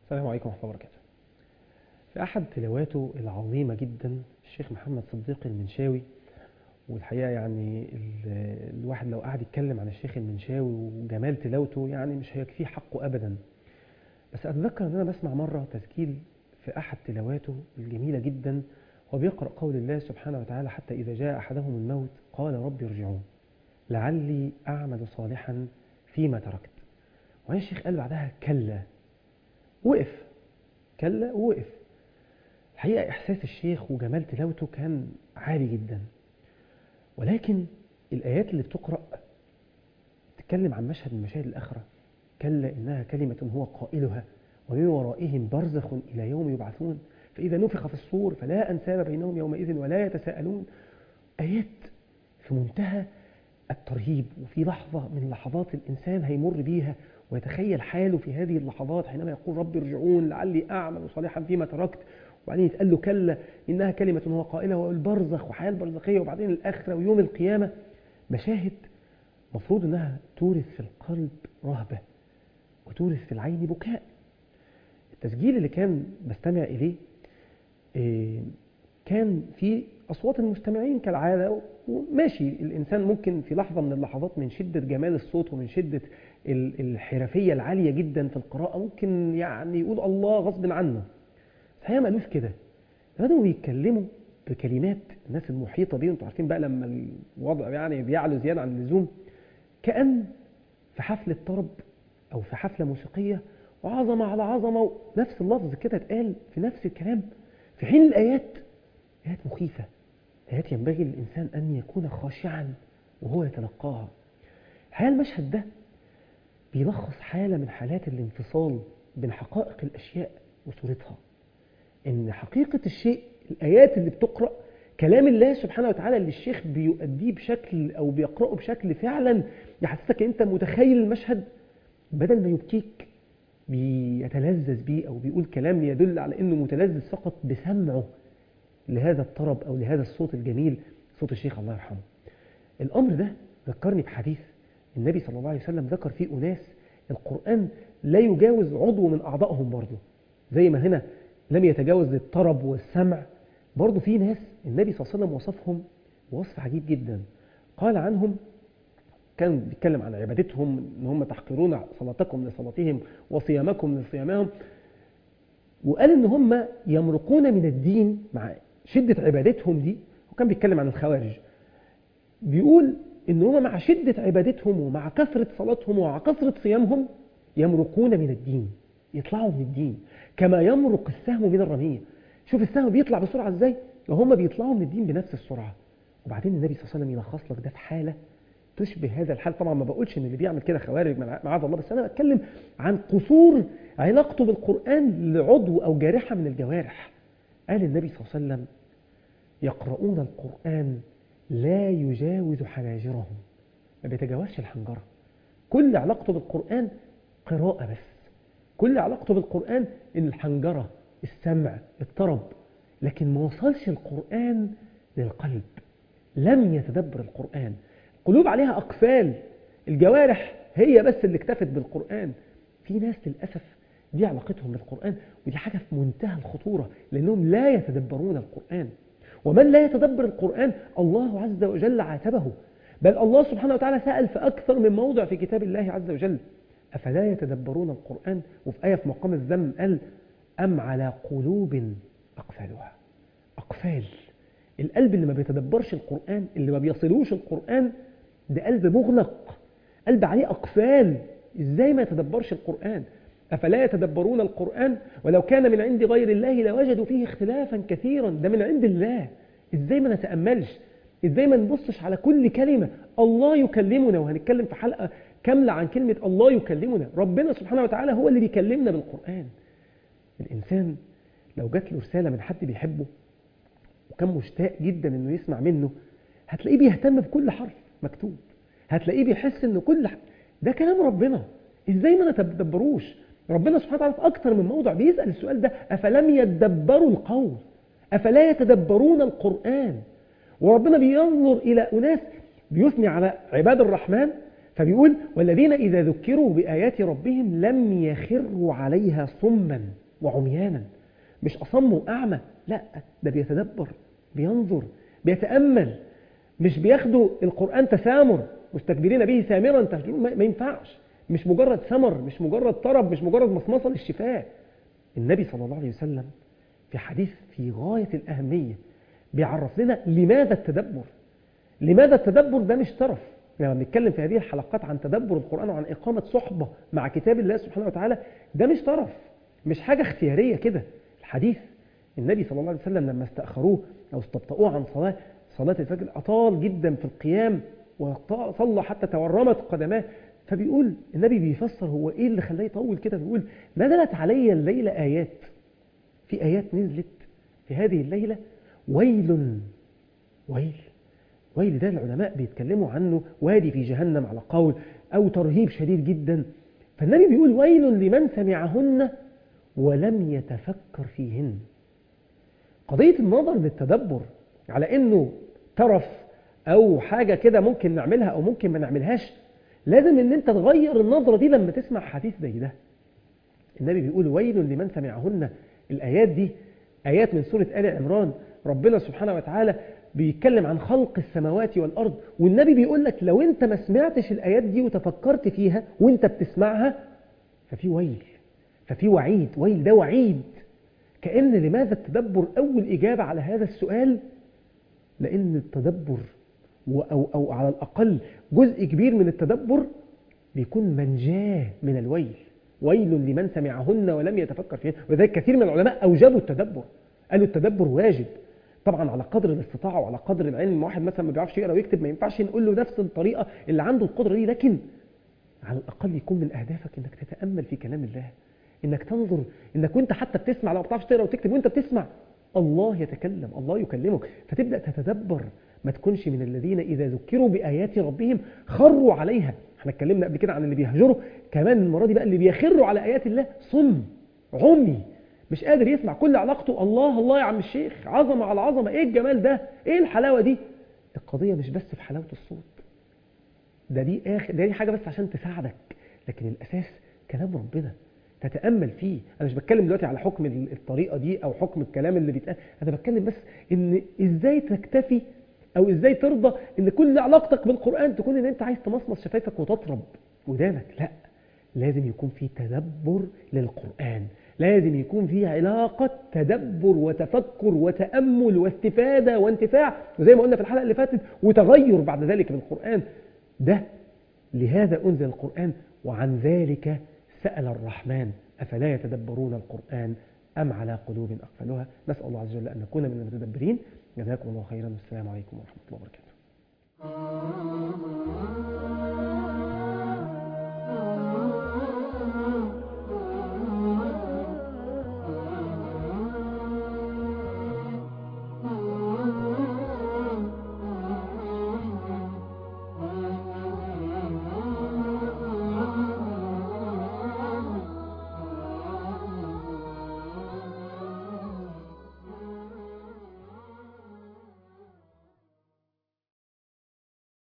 السلام عليكم ورحمة الله وبركاته. في أحد تلاواته العظيمة جدا الشيخ محمد صديق المنشاوي والحقيقة يعني ال- الواحد لو قعد يتكلم عن الشيخ المنشاوي وجمال تلاوته يعني مش هيكفيه حقه أبدا. بس أتذكر إن أنا بسمع مرة تسجيل في أحد تلاواته الجميلة جدا هو بيقرأ قول الله سبحانه وتعالى حتى إذا جاء أحدهم الموت قال رب ارجعون لعلي أعمل صالحا فيما تركت. وبعدين الشيخ قال بعدها كلا وقف كلا ووقف الحقيقة إحساس الشيخ وجمال تلاوته كان عالي جدا ولكن الآيات اللي بتقرأ تتكلم عن مشهد من مشاهد الآخرة كلا إنها كلمة هو قائلها ومن ورائهم برزخ إلى يوم يبعثون فإذا نفخ في الصور فلا أنساب بينهم يومئذ ولا يتساءلون آيات في منتهى الترهيب وفي لحظة من لحظات الإنسان هيمر بيها ويتخيل حاله في هذه اللحظات حينما يقول رب ارجعون لعلي أعمل صالحا فيما تركت وبعدين يتقال له كلا إنها كلمة هو قائلها والبرزخ وحياة البرزخية وبعدين الآخرة ويوم القيامة مشاهد مفروض إنها تورث في القلب رهبة وتورث في العين بكاء التسجيل اللي كان بستمع إليه إيه، كان في أصوات المستمعين كالعادة وماشي الإنسان ممكن في لحظة من اللحظات من شدة جمال الصوت ومن شدة ال- الحرفية العالية جدا في القراءة ممكن يعني يقول الله غصب عنه بس هي ما قالوش كده بدأوا يتكلموا بكلمات الناس المحيطة بيهم انتوا عارفين بقى لما الوضع يعني بيعلو زيادة عن اللزوم كأن في حفلة طرب أو في حفلة موسيقية وعظمة على عظمة نفس اللفظ كده اتقال في نفس الكلام في حين الآيات آيات مخيفة آيات ينبغي للإنسان أن يكون خاشعا وهو يتلقاها الحقيقة المشهد ده بيلخص حالة من حالات الانفصال بين حقائق الأشياء وصورتها إن حقيقة الشيء الآيات اللي بتقرأ كلام الله سبحانه وتعالى اللي الشيخ بيؤديه بشكل أو بيقرأه بشكل فعلا يحسسك أنت متخيل المشهد بدل ما يبكيك بيتلذذ بيه أو بيقول كلام يدل على أنه متلذذ فقط بسمعه لهذا الطرب أو لهذا الصوت الجميل صوت الشيخ الله يرحمه الأمر ده ذكرني بحديث النبي صلى الله عليه وسلم ذكر فيه أناس القرآن لا يجاوز عضو من أعضائهم برضه زي ما هنا لم يتجاوز الطرب والسمع برضه في ناس النبي صلى الله عليه وسلم وصفهم وصف عجيب جدا قال عنهم كان بيتكلم عن عبادتهم ان هم تحقرون صلاتكم لصلاتهم وصيامكم لصيامهم وقال ان هم يمرقون من الدين مع شدة عبادتهم دي وكان بيتكلم عن الخوارج بيقول ان هم مع شدة عبادتهم ومع كثرة صلاتهم ومع كثرة صيامهم يمرقون من الدين يطلعوا من الدين كما يمرق السهم من الرمية شوف السهم بيطلع بسرعة ازاي وهم بيطلعوا من الدين بنفس السرعة وبعدين النبي صلى الله عليه وسلم يلخص لك ده في حالة تشبه هذا الحال طبعا ما بقولش ان اللي بيعمل كده خوارج معاذ الله بس انا بتكلم عن قصور علاقته بالقرآن لعضو او جارحة من الجوارح قال النبي صلى الله عليه وسلم يقرؤون القرآن لا يجاوز حناجرهم ما بيتجاوزش الحنجرة كل علاقته بالقرآن قراءة بس كل علاقته بالقرآن الحنجرة السمع الطرب لكن ما وصلش القرآن للقلب لم يتدبر القرآن قلوب عليها أقفال الجوارح هي بس اللي اكتفت بالقرآن في ناس للأسف دي علاقتهم بالقرآن ودي حاجة في منتهى الخطورة لأنهم لا يتدبرون القرآن ومن لا يتدبر القرآن الله عز وجل عاتبه بل الله سبحانه وتعالى سأل في أكثر من موضع في كتاب الله عز وجل أفلا يتدبرون القرآن وفي آية في مقام الذم قال أم على قلوب أقفالها أقفال القلب اللي ما بيتدبرش القرآن اللي ما بيصلوش القرآن ده قلب مغلق قلب عليه أقفال إزاي ما يتدبرش القرآن أفلا يتدبرون القرآن ولو كان من عند غير الله لوجدوا فيه اختلافا كثيرا ده من عند الله إزاي ما نتأملش إزاي ما نبصش على كل كلمة الله يكلمنا وهنتكلم في حلقة كاملة عن كلمة الله يكلمنا ربنا سبحانه وتعالى هو اللي بيكلمنا بالقرآن الإنسان لو جات له رسالة من حد بيحبه وكان مشتاق جدا انه يسمع منه هتلاقيه بيهتم بكل حرف مكتوب هتلاقيه بيحس ان كل ح... ده كلام ربنا ازاي ما نتدبروش ربنا سبحانه وتعالى في اكتر من موضع بيسأل السؤال ده افلم يتدبروا القول افلا يتدبرون القرآن وربنا بينظر الى اناس بيثني على عباد الرحمن فبيقول والذين إذا ذكروا بآيات ربهم لم يخروا عليها صما وعميانا مش أصم وأعمى لا ده بيتدبر بينظر بيتأمل مش بياخدوا القرآن تسامر مستكبرين به سامرا تهجرون ما ينفعش مش مجرد سمر مش مجرد طرب مش مجرد مصمصة للشفاء النبي صلى الله عليه وسلم في حديث في غاية الأهمية بيعرف لنا لماذا التدبر لماذا التدبر ده مش طرف لما يعني بنتكلم في هذه الحلقات عن تدبر القرآن وعن إقامة صحبة مع كتاب الله سبحانه وتعالى ده مش طرف مش حاجة اختيارية كده الحديث النبي صلى الله عليه وسلم لما استأخروه أو استبطؤوه عن صلاة صلاة الفجر أطال جدا في القيام وصلى حتى تورمت قدماه فبيقول النبي بيفسر هو إيه اللي خلاه يطول كده بيقول نزلت علي الليلة آيات في آيات نزلت في هذه الليلة ويل ويل ويل ده العلماء بيتكلموا عنه وادي في جهنم على قول أو ترهيب شديد جدا فالنبي بيقول ويل لمن سمعهن ولم يتفكر فيهن قضية النظر للتدبر على انه ترف او حاجة كده ممكن نعملها او ممكن ما نعملهاش لازم ان انت تغير النظرة دي لما تسمع حديث زي ده النبي بيقول ويل لمن سمعهن الآيات دي آيات من سورة آل عمران ربنا سبحانه وتعالى بيتكلم عن خلق السماوات والأرض والنبي بيقول لك لو انت ما سمعتش الآيات دي وتفكرت فيها وانت بتسمعها ففي ويل ففي وعيد ويل ده وعيد كأن لماذا التدبر أول إجابة على هذا السؤال لأن التدبر أو, أو على الأقل جزء كبير من التدبر بيكون منجاه من الويل ويل لمن سمعهن ولم يتفكر فيهن وذلك كثير من العلماء أوجبوا التدبر قالوا التدبر واجب طبعا على قدر الاستطاعة وعلى قدر العلم واحد مثلا ما بيعرفش يقرا ويكتب ما ينفعش نقول له نفس الطريقة اللي عنده القدرة دي لكن على الأقل يكون من أهدافك إنك تتأمل في كلام الله إنك تنظر إنك وأنت حتى بتسمع لو ما بتعرفش تقرا وتكتب وأنت بتسمع الله يتكلم الله يكلمك فتبدأ تتدبر ما تكونش من الذين إذا ذكروا بآيات ربهم خروا عليها احنا اتكلمنا قبل كده عن اللي بيهجروا كمان المرة دي بقى اللي بيخروا على آيات الله صم عمي مش قادر يسمع كل علاقته الله الله يا عم الشيخ عظمة على عظمة ايه الجمال ده ايه الحلاوة دي القضية مش بس في حلاوة الصوت ده دي آخر ده دي حاجة بس عشان تساعدك لكن الأساس كلام ربنا تتأمل فيه أنا مش بتكلم دلوقتي على حكم الطريقة دي أو حكم الكلام اللي بيتقال أنا بتكلم بس إن إزاي تكتفي أو إزاي ترضى إن كل علاقتك بالقرآن تكون إن أنت عايز تمصمص شفايفك وتطرب ودانك لا لازم يكون في تدبر للقرآن لازم يكون في علاقة تدبر وتفكر وتأمل واستفادة وانتفاع وزي ما قلنا في الحلقة اللي فاتت وتغير بعد ذلك بالقرآن ده لهذا أنزل القرآن وعن ذلك سأل الرحمن أفلا يتدبرون القرآن أم على قلوب أقفلها نسأل الله عز وجل أن نكون من المتدبرين جزاكم الله خيرا والسلام عليكم ورحمة الله وبركاته